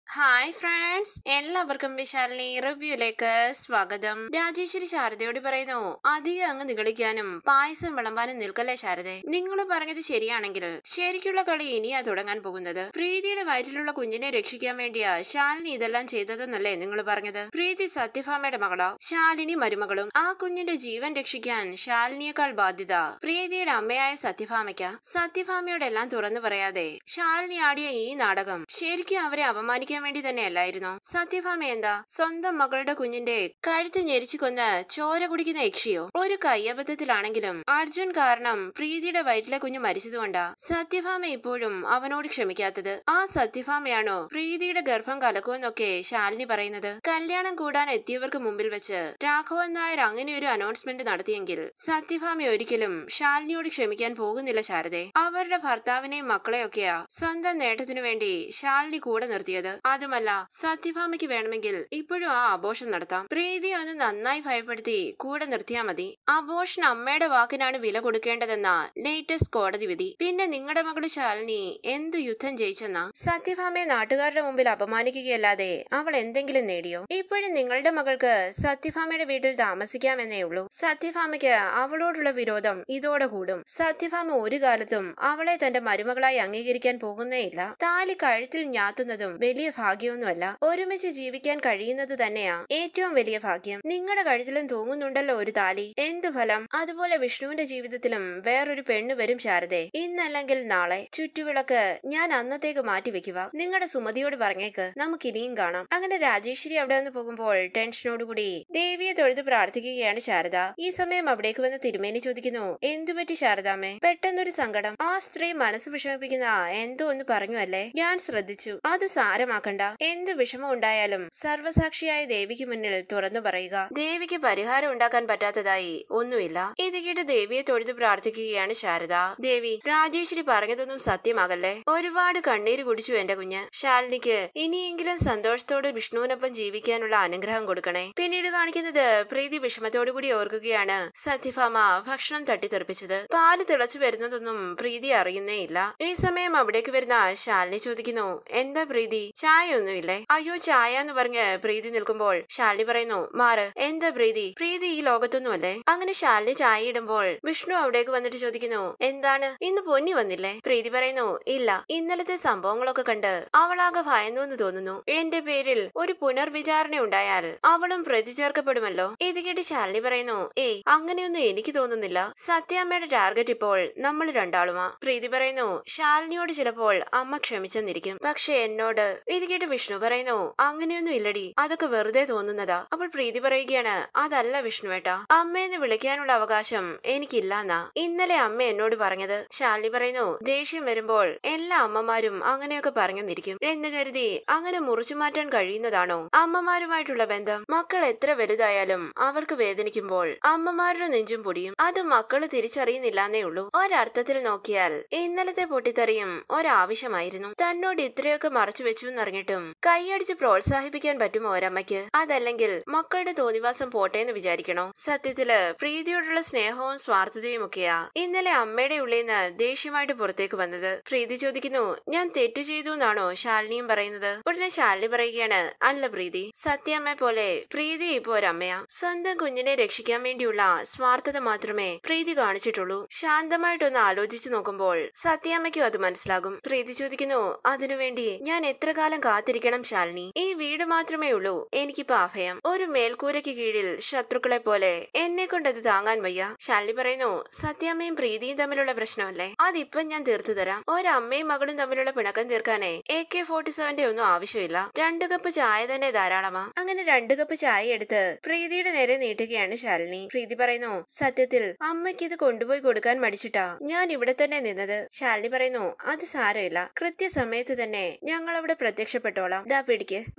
hi friends എല്ലാവർക്കും വിശാലിനി റിവ്യൂയിലേക്ക് സ്വാഗതം രാജേശ്വരി ശാരദയോട് പറയുന്നു അധികം അങ്ങ് നിഗളിക്കാനും പായസം വിളമ്പാനും നിൽക്കല്ലേ ശാരദ നിങ്ങൾ പറഞ്ഞത് ശരിയാണെങ്കിൽ ശരിക്കുള്ള കളി ഇനിയാ തുടങ്ങാൻ പോകുന്നത് പ്രീതിയുടെ വയറ്റിലുള്ള കുഞ്ഞിനെ രക്ഷിക്കാൻ വേണ്ടിയാ ശാലിനി ഇതെല്ലാം ചെയ്തതെന്നല്ലേ നിങ്ങൾ പറഞ്ഞത് പ്രീതി സത്യഭാമയുടെ മകളാ ശാലിനി മരുമകളും ആ കുഞ്ഞിന്റെ ജീവൻ രക്ഷിക്കാൻ ശാലിനിയേക്കാൾ ബാധ്യത പ്രീതിയുടെ അമ്മയായ സത്യഭാമയ്ക്ക സത്യഭാമയോടെല്ലാം തുറന്നു പറയാതെ ശാലിനി ആടിയ ഈ നാടകം ശരിക്കും അവരെ അപമാനിക്കാൻ വേണ്ടി തന്നെയല്ലായിരുന്നോ സത്യഭാമ എന്താ സ്വന്തം മകളുടെ കുഞ്ഞിന്റെ കഴുത്ത് ഞെരിച്ചു കൊന്ന് ചോര കുടിക്കുന്ന യക്ഷിയോ ഒരു കയ്യബദ്ധത്തിലാണെങ്കിലും അർജുൻ കാരണം പ്രീതിയുടെ വയറ്റിലെ കുഞ്ഞ് മരിച്ചതുകൊണ്ടാ സത്യഭാമ ഇപ്പോഴും അവനോട് ക്ഷമിക്കാത്തത് ആ സത്യഭാമയാണോ പ്രീതിയുടെ ഗർഭം കലക്കുമെന്നൊക്കെ ശാലിനി പറയുന്നത് കല്യാണം കൂടാൻ എത്തിയവർക്ക് മുമ്പിൽ വെച്ച് രാഘവൻ നായർ അങ്ങനെ ഒരു അനൗൺസ്മെന്റ് നടത്തിയെങ്കിൽ സത്യഭാമ ഒരിക്കലും ശാലിനിയോട് ക്ഷമിക്കാൻ പോകുന്നില്ല ശാരദെ അവരുടെ ഭർത്താവിനെയും മക്കളെയൊക്കെയാ സ്വന്തം നേട്ടത്തിനു വേണ്ടി ശാലിനി കൂടെ നിർത്തിയത് അതുമല്ല സത്യഭാമയ്ക്ക് വേണമെങ്കിൽ ഇപ്പോഴും ആ അബോഷൻ നടത്താം പ്രീതി ഒന്ന് നന്നായി ഭയപ്പെടുത്തി കൂടെ നിർത്തിയാ മതി അബോഷൻ അമ്മയുടെ വാക്കിനാണ് വില കൊടുക്കേണ്ടതെന്ന ലേറ്റസ്റ്റ് കോടതി വിധി പിന്നെ നിങ്ങളുടെ മകള് ശാലിനി എന്ത് യുദ്ധം ജയിച്ചെന്ന സത്യഭാമയെ നാട്ടുകാരുടെ മുമ്പിൽ അപമാനിക്കുകയല്ലാതെ അവൾ എന്തെങ്കിലും നേടിയോ ഇപ്പോഴും നിങ്ങളുടെ മകൾക്ക് സത്യഭാമയുടെ വീട്ടിൽ താമസിക്കാമെന്നേ ഉള്ളൂ സത്യഭാമയ്ക്ക് അവളോടുള്ള വിരോധം ഇതോടെ കൂടും സത്യഭാമ ഒരു കാലത്തും അവളെ തന്റെ മരുമകളായി അംഗീകരിക്കാൻ പോകുന്നേയില്ല താലി കഴുത്തിൽ ഞാത്തുന്നതും വലിയ ഭാഗ്യമൊന്നുമല്ല ഒരുമിച്ച് ജീവിക്കാൻ കഴിയുന്നത് തന്നെയാ ഏറ്റവും വലിയ ഭാഗ്യം നിങ്ങളുടെ കഴുത്തിലും തൂങ്ങുന്നുണ്ടല്ലോ ഒരു താലി എന്ത് ഫലം അതുപോലെ വിഷ്ണുവിന്റെ ജീവിതത്തിലും വേറൊരു പെണ്ണ് വരും ശാരദേ ഇന്നല്ലെങ്കിൽ നാളെ ചുറ്റുവിളക്ക് ഞാൻ അന്നത്തേക്ക് മാറ്റി വെക്കുക നിങ്ങളുടെ സുമതിയോട് പറഞ്ഞേക്ക് നമുക്ക് ഇനിയും കാണാം അങ്ങനെ രാജേശ്വരി അവിടെ നിന്ന് പോകുമ്പോൾ ടെൻഷനോടുകൂടി ദേവിയെ തൊഴുത് പ്രാർത്ഥിക്കുകയാണ് ശാരദ ഈ സമയം അവിടേക്ക് വന്ന് തിരുമേനി ചോദിക്കുന്നു എന്തുപറ്റി ശാരദാമ്മേ പെട്ടെന്നൊരു സങ്കടം ആ സ്ത്രീ മനസ്സ് വിഷമിപ്പിക്കുന്ന എന്തോ ഒന്ന് പറഞ്ഞു അല്ലേ ഞാൻ ശ്രദ്ധിച്ചു അത് സാരമാക്കണ്ട എന്ത് വിഷമം ഉണ്ടായാലും സർവസാക്ഷിയായ ദേവിക്ക് മുന്നിൽ തുറന്നു പറയുക ദേവിക്ക് പരിഹാരം ഉണ്ടാക്കാൻ പറ്റാത്തതായി ഒന്നുമില്ല ഇത് കേട്ട് ദേവിയെ തൊഴുത് പ്രാർത്ഥിക്കുകയാണ് ശാരദ ദേവി രാജേശ്വരി പറഞ്ഞതൊന്നും സത്യമാകല്ലേ ഒരുപാട് കണ്ണീര് കുടിച്ചു എന്റെ കുഞ്ഞ് ശാലിനിക്ക് ഇനിയെങ്കിലും സന്തോഷത്തോടെ വിഷ്ണുവിനൊപ്പം ജീവിക്കാനുള്ള അനുഗ്രഹം കൊടുക്കണേ പിന്നീട് കാണിക്കുന്നത് പ്രീതി വിഷമത്തോടു കൂടി ഓർക്കുകയാണ് സത്യഭാമ ഭക്ഷണം തട്ടിത്തെറിപ്പിച്ചത് പാല് തിളച്ചു വരുന്നതൊന്നും പ്രീതി അറിയുന്നേയില്ല ഈ സമയം അവിടേക്ക് വരുന്ന ശാലിനി ചോദിക്കുന്നു എന്താ പ്രീതി ചായ ഒന്നുമില്ലേ അയ്യോ ചായ എന്ന് പറഞ്ഞ് പ്രീതി നിൽക്കുമ്പോൾ ശാലിനി പറയുന്നു മാറ് എന്താ പ്രീതി പ്രീതി ഈ ലോകത്തൊന്നുമല്ലേ അങ്ങനെ ശാലിനി ചായ ഇടുമ്പോൾ വിഷ്ണു അവിടേക്ക് വന്നിട്ട് ചോദിക്കുന്നു എന്താണ് ഇന്ന് പൊന്നി വന്നില്ലേ പ്രീതി പറയുന്നു ഇല്ല ഇന്നലത്തെ സംഭവങ്ങളൊക്കെ കണ്ട് അവളാകെ ഭയന്നു എന്ന് തോന്നുന്നു എന്റെ പേരിൽ ഒരു പുനർവിചാരണ ഉണ്ടായാൽ അവളും പ്രതി ചേർക്കപ്പെടുമല്ലോ ഇത് കേട്ട് ശാലിനി പറയുന്നു ഏയ് അങ്ങനെയൊന്നും എനിക്ക് തോന്നുന്നില്ല സത്യാമ്മയുടെ ടാർഗറ്റ് ഇപ്പോൾ നമ്മൾ രണ്ടാളുമാ പ്രീതി പറയുന്നു ശാലിനിയോട് ചിലപ്പോൾ അമ്മ ക്ഷമിച്ചെന്നിരിക്കും പക്ഷെ എന്നോട് ഇത് കേട്ട് വിഷ്ണു പറയുന്നു അങ്ങനെയൊന്നും ഇല്ലടി അതൊക്കെ വെറുതെ തോന്നുന്നതാ അപ്പോൾ പ്രീതി പറയുകയാണ് അതല്ല വിഷ്ണുവേട്ടാ അമ്മയെന്ന് വിളിക്കാനുള്ള അവകാശം എനിക്കില്ലാന്നാ ഇന്നലെ അമ്മ എന്നോട് പറഞ്ഞത് ശാലിനി പറയുന്നു ദേഷ്യം വരുമ്പോൾ എല്ലാ അമ്മമാരും അങ്ങനെയൊക്കെ പറഞ്ഞെന്നിരിക്കും എന്ന് കരുതി അങ്ങനെ മുറിച്ചു മാറ്റാൻ കഴിയുന്നതാണോ അമ്മമാരുമായിട്ടുള്ള ബന്ധം മക്കൾ എത്ര വലുതായാലും അവർക്ക് വേദനിക്കുമ്പോൾ അമ്മമാരുടെ നെഞ്ചും പൊടിയും അത് മക്കള് തിരിച്ചറിയുന്നില്ലാന്നേ ഉള്ളൂ ഒരർത്ഥത്തിൽ നോക്കിയാൽ ഇന്നലത്തെ പൊട്ടിത്തെറിയും ഒരാവശ്യമായിരുന്നു തന്നോട് ഇത്രയൊക്കെ മറച്ചു വെച്ചു എന്നറിഞ്ഞിട്ടും കൈയടിച്ച് പ്രോത്സാഹിപ്പിക്കാൻ പറ്റുമോ ഒരമ്മയ്ക്ക് അതല്ലെങ്കിൽ മക്കളുടെ തോന്നിവാസം പോട്ടേന്ന് വിചാരിക്കണോ സത്യത്തില് പ്രീതിയോടുള്ള സ്നേഹവും സ്വാർത്ഥതയും ഒക്കെയാ ഇന്നലെ അമ്മയുടെ ഉള്ളിൽ നിന്ന് ദേഷ്യമായിട്ട് പുറത്തേക്ക് വന്നത് പ്രീതി ചോദിക്കുന്നു ഞാൻ തെറ്റ് ചെയ്തു എന്നാണോ ശാലിനിയും പറയുന്നത് ഉടനെ ശാലിനി പറയുകയാണ് അല്ല പ്രീതി സത്യമ്മ പോലെ പ്രീതി ഇപ്പോ ഒരമ്മയാ സ്വന്തം കുഞ്ഞിനെ രക്ഷിക്കാൻ വേണ്ടിയുള്ള സ്വാർത്ഥത മാത്രമേ പ്രീതി കാണിച്ചിട്ടുള്ളൂ ശാന്തമായിട്ടൊന്ന് ആലോചിച്ചു നോക്കുമ്പോൾ സത്യാമ്മയ്ക്കും അത് മനസ്സിലാകും പ്രീതി ചോദിക്കുന്നു അതിനുവേണ്ടി ഞാൻ എത്ര കാലം കാത്തിരിക്കണം ശാലിനി ഈ വീട് മാത്രമേ ഉള്ളൂ എനിക്കിപ്പോ അഭയം ഒരു മേൽക്കൂരയ്ക്ക് കീഴിൽ ശത്രുക്കളെ പോലെ എന്നെ കൊണ്ടത് താങ്ങാൻ വയ്യ ശാലിനി പറയുന്നു സത്യാമ്മയും പ്രീതിയും തമ്മിലുള്ള പ്രശ്നമല്ലേ അതിപ്പം ഞാൻ തീർത്തു തരാം ഒരമ്മയും മകളും തമ്മിലുള്ള പിണക്കം തീർക്കാനേ എ കെ ഫോർട്ടി സെവന്റെ ഒന്നും ആവശ്യമില്ല രണ്ടു കപ്പ് ചായ തന്നെ ധാരാളമാ അങ്ങനെ രണ്ടു കപ്പ് ചായ എടുത്ത് പ്രീതിയുടെ നേരെ നീട്ടുകയാണ് ശാലിനി പ്രീതി പറയുന്നു സത്യത്തിൽ അമ്മയ്ക്ക് ഇത് കൊണ്ടുപോയി കൊടുക്കാൻ മടിച്ചിട്ടാ ഞാൻ ഇവിടെ തന്നെ നിന്നത് ശാലിനി പറയുന്നു അത് സാരമില്ല കൃത്യസമയത്ത് തന്നെ ഞങ്ങൾ അവിടെ പ്രത്യക്ഷപ്പെട്ടോളാം ദാ പിടിക്ക് വാ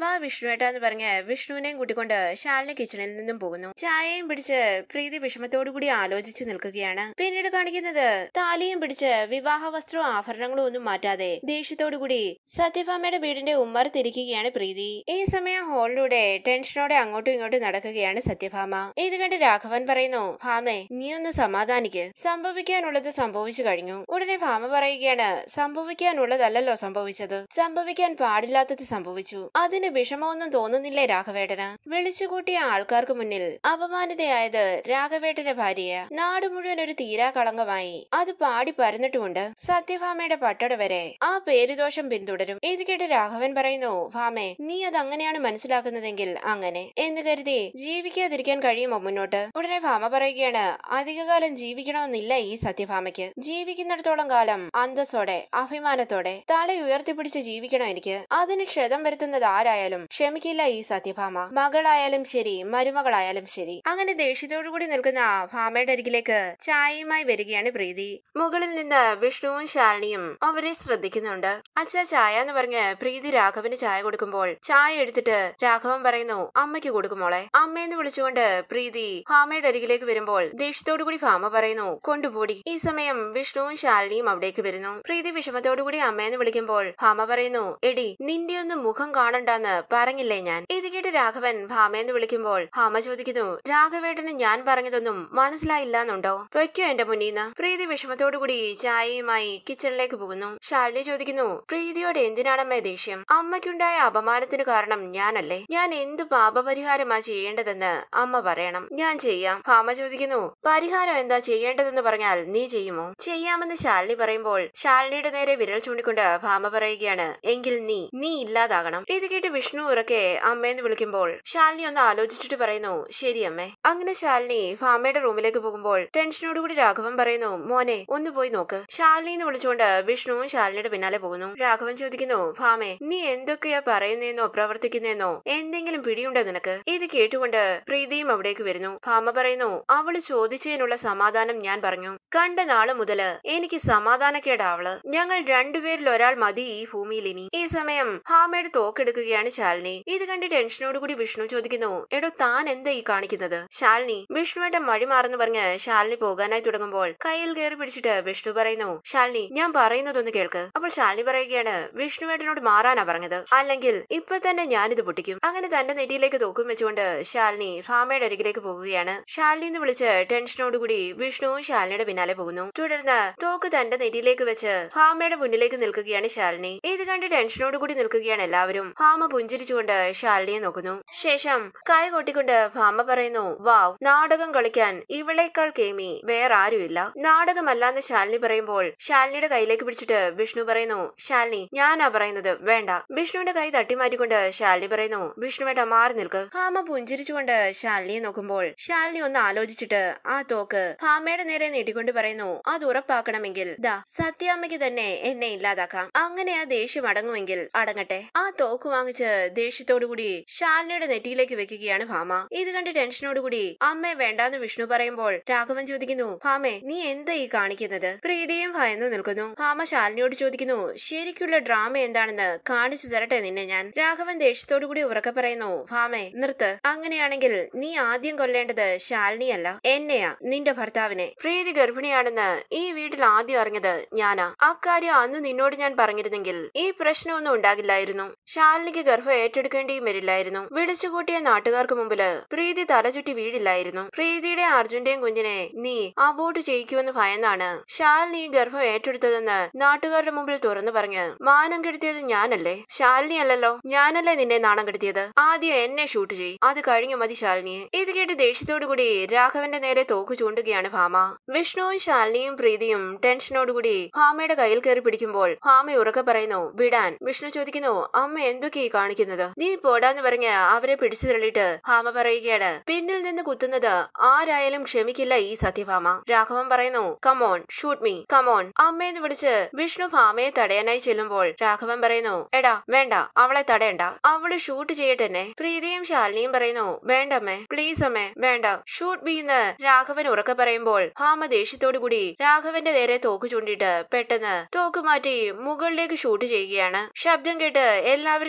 വാ വിഷ്ണുവേട്ട എന്ന് പറഞ്ഞ് വിഷ്ണുവിനെയും കൂട്ടിക്കൊണ്ട് ശാലിനി കിച്ചണിൽ നിന്നും പോകുന്നു ചായയും പിടിച്ച് പ്രീതി വിഷമത്തോടു കൂടി ആലോചിച്ച് നിൽക്കുകയാണ് പിന്നീട് കാണിക്കുന്നത് താലിയും പിടിച്ച് വിവാഹ വസ്ത്രവും ആഭരണങ്ങളും ഒന്നും മാറ്റാതെ ദേഷ്യത്തോടു കൂടി സത്യഭാമയുടെ വീടിന്റെ ഉമ്മറത്തിരിക്കുകയാണ് പ്രീതി ഈ സമയം ഹാളിലൂടെ ടെൻഷനോടെ അങ്ങോട്ടും ഇങ്ങോട്ടും നടക്കുകയാണ് സത്യഭാമ ഇത് കണ്ട് രാഘവൻ പറയുന്നു ഭാമേ നീ ഒന്ന് സമാധാനിക്ക് സംഭവിക്കാനുള്ളത് സംഭവിച്ചു കഴിഞ്ഞു ഉടനെ ഭാമ പറയുകയാണ് സംഭവിക്കാനുള്ളതല്ലല്ലോ സംഭവിച്ചത് സംഭവിക്കാൻ പാടില്ലാത്തത് സംഭവിച്ചു അതിന് വിഷമമൊന്നും തോന്നുന്നില്ലേ രാഘവേട്ടന് വിളിച്ചുകൂട്ടിയ ആൾക്കാർക്ക് മുന്നിൽ അപമാനിതയായത് രാഘവേട്ടന്റെ ഭാര്യ നാട് മുഴുവൻ ഒരു തീരാ കളങ്കമായി അത് പാടി പരന്നിട്ടുമുണ്ട് സത്യഭാമയുടെ പട്ടട വരെ ആ പേരുദോഷം പിന്തുടരും ഇത് കേട്ട് രാഘവൻ പറയുന്നു ഭാമേ നീ അത് അങ്ങനെയാണ് മനസ്സിലാക്കുന്നതെങ്കിൽ അങ്ങനെ എന്ന് കരുതി ജീവിക്കാതിരിക്കാൻ കഴിയുമോ മുന്നോട്ട് ഉടനെ ഭാമ പറയുകയാണ് അധികകാലം ജീവിക്കണമെന്നില്ല ഈ സത്യഭാമയ്ക്ക് ജീവിക്കുന്നിടത്തോളം കാലം അന്തസ്സോടെ അഭിമാനത്തോടെ തല ഉയർത്തിപ്പിടിച്ച് ജീവിക്കണം എനിക്ക് അതിന് ക്ഷതം വരുത്തുന്നത് ആരായാലും ക്ഷമിക്കില്ല ഈ സത്യഭാമ മകളായാലും ശരി മരുമകളായാലും ശരി അങ്ങനെ ദേഷ്യത്തോടുകൂടി നിൽക്കുന്ന ഭാമയുടെ അരികിലേക്ക് ചായയുമായി വരികയാണ് പ്രീതി മുകളിൽ നിന്ന് വിഷ്ണുവും ശാലിനിയും അവരെ ശ്രദ്ധിക്കുന്നുണ്ട് അച്ഛാ ചായ എന്ന് പറഞ്ഞ് പ്രീതി രാഘവന് ചായ കൊടുക്കുമ്പോൾ ചായ എടുത്തിട്ട് രാഘവൻ പറയുന്നു അമ്മയ്ക്ക് കൊടുക്കുമോളെ അമ്മയെന്ന് വിളിച്ചുകൊണ്ട് പ്രീതി ഭാമയുടെ അരികിലേക്ക് വരുമ്പോൾ ദേഷ്യത്തോടു കൂടി ഭാമ പറയുന്നു കൊണ്ടുപോടി ഈ സമയം വിഷ്ണുവും ശാലിനിയും അവിടേക്ക് വരുന്നു പ്രീതി വിഷമത്തോടു കൂടി അമ്മയെന്ന് വിളിക്കുമ്പോൾ ഭാമ പറയുന്നു എടി നിന്റെ ഒന്ന് മുഖം കാണണ്ടെന്ന് പറഞ്ഞില്ലേ ഞാൻ ഇത് കേട്ട് രാഘവൻ ഭാമയെന്ന് വിളിക്കുമ്പോൾ ഭാമ ചോദിക്കുന്നു രാഘവേട്ടന് ഞാൻ പറഞ്ഞതൊന്നും മനസ്സിലായില്ല എന്നുണ്ടോ വെക്കോ എന്റെ മുന്നീന്ന് പ്രീതി വിഷമത്തോടു കൂടി ചായയുമായി കിച്ചണിലേക്ക് പോകുന്നു ശാലിനി ചോദിക്കുന്നു പ്രീതിയോട് എന്തിനാണമ്മേ ദേഷ്യം അമ്മയ്ക്കുണ്ടായ അപമാനത്തിന് കാരണം ഞാനല്ലേ ഞാൻ എന്ത് പാപപരിഹാരമാ ചെയ്യേണ്ടതെന്ന് അമ്മ പറയണം ഞാൻ ചെയ്യാം ഭാമ ചോദിക്കുന്നു പരിഹാരം എന്താ ചെയ്യേണ്ടതെന്ന് പറഞ്ഞാൽ നീ ചെയ്യുമോ ചെയ്യാമെന്ന് ശാലിനി പറയുമ്പോൾ ശാലിനിയുടെ നേരെ വിരൽ ചൂണ്ടിക്കൊണ്ട് ഭാമ പറയുകയാണ് എങ്കിൽ നീ നീ ഇല്ലാതാകണം ഇത് കേട്ട് വിഷ്ണു ഉറക്കെ അമ്മയെന്ന് വിളിക്കുമ്പോൾ ശാലിനി ഒന്ന് ആലോചിച്ചിട്ട് പറയുന്നു ശരി അമ്മേ അങ്ങനെ ശാലിനി ഭാമയുടെ റൂമിലേക്ക് പോകുമ്പോൾ ടെൻഷനോടുകൂടി രാഘവൻ പറയുന്നു മോനെ ഒന്ന് പോയി നോക്ക് ശാലിനി എന്ന് വിളിച്ചുകൊണ്ട് വിഷ്ണുവും ശാലിനിയുടെ പിന്നാലെ പോകുന്നു രാഘവൻ ചോദിക്കുന്നു ഭാമേ നീ എന്തൊക്കെയാ പറയുന്നേന്നോ പ്രവർത്തിക്കുന്നേന്നോ എന്തെങ്കിലും പിടിയുണ്ടോ നിനക്ക് ഇത് കേട്ടുകൊണ്ട് പ്രീതിയും അവിടേക്ക് വരുന്നു ഭാമ പറയുന്നു അവള് ചോദിച്ചതിനുള്ള സമാധാനം ഞാൻ പറഞ്ഞു കണ്ട നാള് മുതല് എനിക്ക് സമാധാനക്കേടാ അവള് ഞങ്ങൾ രണ്ടുപേരിൽ ഒരാൾ മതി ഈ ഭൂമിയിൽ ഇനി ഈ സമയം ഭാമയുടെ തോക്കെടുക്കുകയാണ് ശാലിനി ഇത് കണ്ട് ടെൻഷനോടുകൂടി വിഷ്ണു ചോദിക്കുന്നു എടോ താൻ എന്താ ഈ കാണിക്കുന്നത് ശാലിനി വിഷ്ണുവേട്ടൻ മഴി മാറെന്ന് പറഞ്ഞ് ശാലിനി പോകാനായി തുടങ്ങുമ്പോൾ കയ്യിൽ കയറി പിടിച്ചിട്ട് വിഷ്ണു പറയുന്നു ശാലിനി ഞാൻ പറയുന്നതൊന്ന് കേൾക്ക് അപ്പോൾ ശാലിനി പറയുകയാണ് വിഷ്ണുവേട്ടനോട് മാറാനാ പറഞ്ഞത് അല്ലെങ്കിൽ ഇപ്പൊ തന്നെ ഞാനിത് പൊട്ടിക്കും അങ്ങനെ തന്റെ നെറ്റിയിലേക്ക് തോക്കും വെച്ചുകൊണ്ട് ശാലിനി ഭാമയുടെ അരികിലേക്ക് പോകുകയാണ് ശാലിനി എന്ന് വിളിച്ച് ടെൻഷനോടുകൂടി വിഷ്ണുവും ശാലിനിയുടെ പിന്നാലെ പോകുന്നു തുടർന്ന് തോക്ക് തന്റെ നെറ്റിയിലേക്ക് വെച്ച് ഭാമയുടെ മുന്നിലേക്ക് നിൽക്കുകയാണ് ശാലിനി ഇത് കണ്ട് ടെൻഷനോടുകൂടി നിൽക്കുകയാണ് എല്ലാവരും ഭാമ പുഞ്ചിരിച്ചുകൊണ്ട് ശാലിനിയെ നോക്കുന്നു ശേഷം കൈ കൊട്ടിക്കൊണ്ട് ഭാമ പറയുന്നു വാവ് നാടകം കളിക്കാൻ ഇവളേക്കാൾ കേമി വേറെ ആരുമില്ല നാടകമല്ലാന്ന് ശാലിനി പറയുമ്പോൾ ശാലിനിയുടെ കയ്യിലേക്ക് പിടിച്ചിട്ട് വിഷ്ണു പറയുന്നു ശാലിനി ഞാനാ പറയുന്നത് വേണ്ട വിഷ്ണുവിന്റെ കൈ തട്ടിമാറ്റിക്കൊണ്ട് ശാലിനി പറയുന്നു വിഷ്ണുവേട്ട മാറി നിൽക്ക് ഭാമ പുഞ്ചിരിച്ചുകൊണ്ട് ശാലിനിയെ നോക്കുമ്പോൾ ശാലിനി ഒന്ന് ആലോചിച്ചിട്ട് ആ തോക്ക് ഭാമയുടെ നേരെ നീട്ടിക്കൊണ്ട് പറയുന്നു അത് ഉറപ്പാക്കണമെങ്കിൽ ദാ സത്യാമ്മയ്ക്ക് തന്നെ എന്നെ ഇല്ലാതാക്കാം അങ്ങനെ ആ ദേഷ്യം അടങ്ങുമെങ്കിൽ അടങ്ങട്ടെ ആ തോക്ക് വാങ്ങിച്ച് ദേഷ്യത്തോടുകൂടി ശാലിനിയുടെ നെറ്റിയിലേക്ക് വെക്കുകയാണ് ഭാമ ഇത് കണ്ട് ടെൻഷനോടുകൂടി അമ്മയെ വേണ്ടാന്ന് വിഷ്ണു പറയുമ്പോൾ രാഘവൻ ചോദിക്കുന്നു ഭാമേ നീ എന്താ ഈ കാണിക്കുന്നത് പ്രീതിയും ഭയന്നു നിൽക്കുന്നു ഭാമ ശാലിനിയോട് ചോദിക്കുന്നു ശരിക്കുള്ള ഡ്രാമ എന്താണെന്ന് കാണിച്ചു തരട്ടെ നിന്നെ ഞാൻ രാഘവൻ ദേഷ്യത്തോടുകൂടി ഉറക്കെ പറയുന്നു ഭാമേ നിർത്ത് അങ്ങനെയാണെങ്കിൽ നീ ആദ്യം കൊല്ലേണ്ടത് ശാലിനിയല്ല എന്നെയാ നിന്റെ ഭർത്താവിനെ പ്രീതി ഗർഭിണിയാണെന്ന് ഈ വീട്ടിൽ ആദ്യം അറിഞ്ഞത് ഞാനാ അക്കാര്യം അന്ന് നിന്നോട് ഞാൻ പറഞ്ഞിരുന്നെങ്കിൽ ഈ പ്രശ്നമൊന്നും ഉണ്ടാകില്ലായിരുന്നു ശാലിനിക്ക് ഗർഭം ഏറ്റെടുക്കേണ്ടിയും വരില്ലായിരുന്നു വിളിച്ചുകൂട്ടിയ നാട്ടുകാർക്ക് മുമ്പില് പ്രീതി തലചുറ്റി വീഴില്ലായിരുന്നു പ്രീതിയുടെ അർജുന്റെയും കുഞ്ഞിനെ നീ അബോട്ട് ചെയ്യിക്കുമെന്ന് ഭയന്നാണ് ശാലിനി ഈ ഗർഭം ഏറ്റെടുത്തതെന്ന് നാട്ടുകാരുടെ മുമ്പിൽ തുറന്നു പറഞ്ഞ് മാനം കെടുത്തിയത് ഞാനല്ലേ ശാലിനി അല്ലല്ലോ ഞാനല്ലേ നിന്നെ നാണം കെടുത്തിയത് ആദ്യം എന്നെ ഷൂട്ട് ചെയ് അത് കഴിഞ്ഞു മതി ശാലിനിയെ ഇത് കേട്ട് ദേഷ്യത്തോടുകൂടി രാഘവന്റെ നേരെ തോക്ക് ചൂണ്ടുകയാണ് ഭാമ വിഷ്ണുവും ശാലിനിയും പ്രീതിയും ടെൻഷനോടുകൂടി ഭാമയുടെ കയ്യിൽ കയറി പിടിക്കുമ്പോൾ ഭാമ ഉറക്കെ പറയുന്നു വിടാൻ വിഷ്ണു ചോദിക്കുന്നു അമ്മ എന്തൊക്കെയാ ഈ കാണിക്കുന്നത് നീ പോടാന്ന് പറഞ്ഞ് അവരെ പിടിച്ചു തള്ളിയിട്ട് ഭാമ പറയുകയാണ് പിന്നിൽ നിന്ന് കുത്തുന്നത് ആരായാലും ക്ഷമിക്കില്ല ഈ സത്യഭാമ രാഘവൻ പറയുന്നു കമോൺ ഷൂട്ട് മീ കമോൺ അമ്മയെന്ന് വിളിച്ച് വിഷ്ണു ഭാമയെ തടയാനായി ചെല്ലുമ്പോൾ രാഘവൻ പറയുന്നു എടാ വേണ്ട അവളെ തടയണ്ട അവള് ഷൂട്ട് ചെയ്യട്ടെന്നെ പ്രീതിയും ശാലിനിയും പറയുന്നു വേണ്ടമ്മേ പ്ലീസ് അമ്മേ വേണ്ട ഷൂട്ട് ബി എന്ന് രാഘവൻ ഉറക്കെ പറയുമ്പോൾ ഭാമ ദേഷ്യത്തോടുകൂടി രാഘവന്റെ നേരെ തോക്ക് ചൂണ്ടിയിട്ട് പെട്ടെന്ന് തോക്ക് മാറ്റി മുകളിലേക്ക് ഷൂട്ട് ചെയ്യുകയാണ് ശബ്ദം കേട്ട് എല്ലാവരും ഞെട്ടി നിൽക്കുന്നു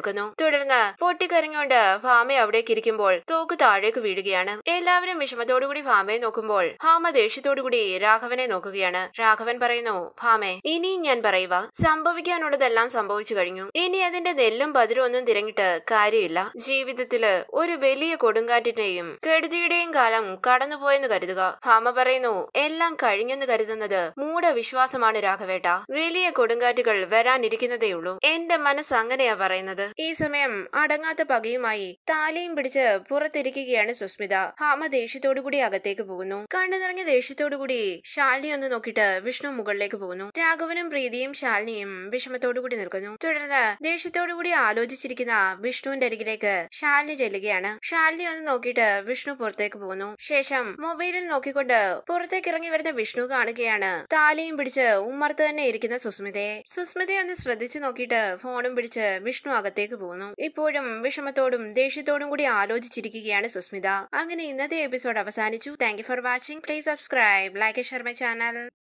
നിൽക്കുന്നു തുടർന്ന് പൊട്ടിക്കരഞ്ഞുകൊണ്ട് ഭാമ അവിടേക്ക് ഇരിക്കുമ്പോൾ തോക്ക് താഴേക്ക് വീഴുകയാണ് എല്ലാവരും വിഷമത്തോടുകൂടി ഭാമയെ നോക്കുമ്പോൾ ഭാമ ദേഷ്യത്തോടുകൂടി രാഘവനെ നോക്കുകയാണ് രാഘവൻ പറയുന്നു ഭാമേ ഇനിയും ഞാൻ പറയുക സംഭവിക്കാനുള്ളതെല്ലാം സംഭവിച്ചു കഴിഞ്ഞു ഇനി അതിന്റെ നെല്ലും പതിരും ഒന്നും തിരങ്ങിട്ട് കാര്യമില്ല ജീവിതത്തില് ഒരു വലിയ കൊടുങ്കാറ്റിന്റെയും കെടുതിയുടെയും കാലം കടന്നുപോയെന്ന് കരുതുക ഭാമ പറയുന്നു എല്ലാം കഴിഞ്ഞെന്ന് കരുതുന്നത് മൂഢവിശ്വാസമാണ് രാഘവേട്ട വലിയ കൊടുങ്കാറ്റുകൾ വരാനിരിക്കുന്നതേയുള്ളൂ എന്റെ മനസ്സ് അങ്ങനെയാ പറയുന്നത് ഈ സമയം അടങ്ങാത്ത പകയുമായി താലിയും പിടിച്ച് പുറത്തിരിക്കുകയാണ് സുസ്മിത ഭാമ ദേഷ്യത്തോടുകൂടി അകത്തേക്ക് പോകുന്നു കണ്ണു നിറഞ്ഞ ദേഷ്യത്തോടുകൂടി ശാലിനി ഒന്ന് നോക്കിയിട്ട് വിഷ്ണു മുകളിലേക്ക് പോകുന്നു രാഘവനും പ്രീതിയും ശാലിനിയും വിഷമത്തോടുകൂടി നിൽക്കുന്നു തുടർന്ന് ദേഷ്യത്തോടുകൂടി ആലോചിച്ചിരിക്കുന്ന വിഷ്ണുവിന്റെ അരികിലേക്ക് ശാലിനി ചെല്ലുകയാണ് ശാലിനി ഒന്ന് നോക്കിയിട്ട് വിഷ്ണു പുറത്തേക്ക് പോകുന്നു ശേഷം മൊബൈലിൽ നോക്കിക്കൊണ്ട് പുറത്തേക്ക് ഇറങ്ങി വരുന്ന വിഷ്ണു കാണുകയാണ് താലിയും പിടിച്ച് ഉമ്മർത്ത് തന്നെ ഇരിക്കുന്ന സുസ്മിതയെ സുസ്മിതയെ ഒന്ന് ശ്രദ്ധിച്ചു നോക്കിയിട്ട് ഫോണും പിടിച്ച് വിഷ്ണു അകത്തേക്ക് പോകുന്നു ഇപ്പോഴും വിഷമത്തോടും ദേഷ്യത്തോടും കൂടി ആലോചിച്ചിരിക്കുകയാണ് സുസ്മിത അങ്ങനെ ഇന്നത്തെ എപ്പിസോഡ് അവസാനിച്ചു thank you for watching please subscribe like share my channel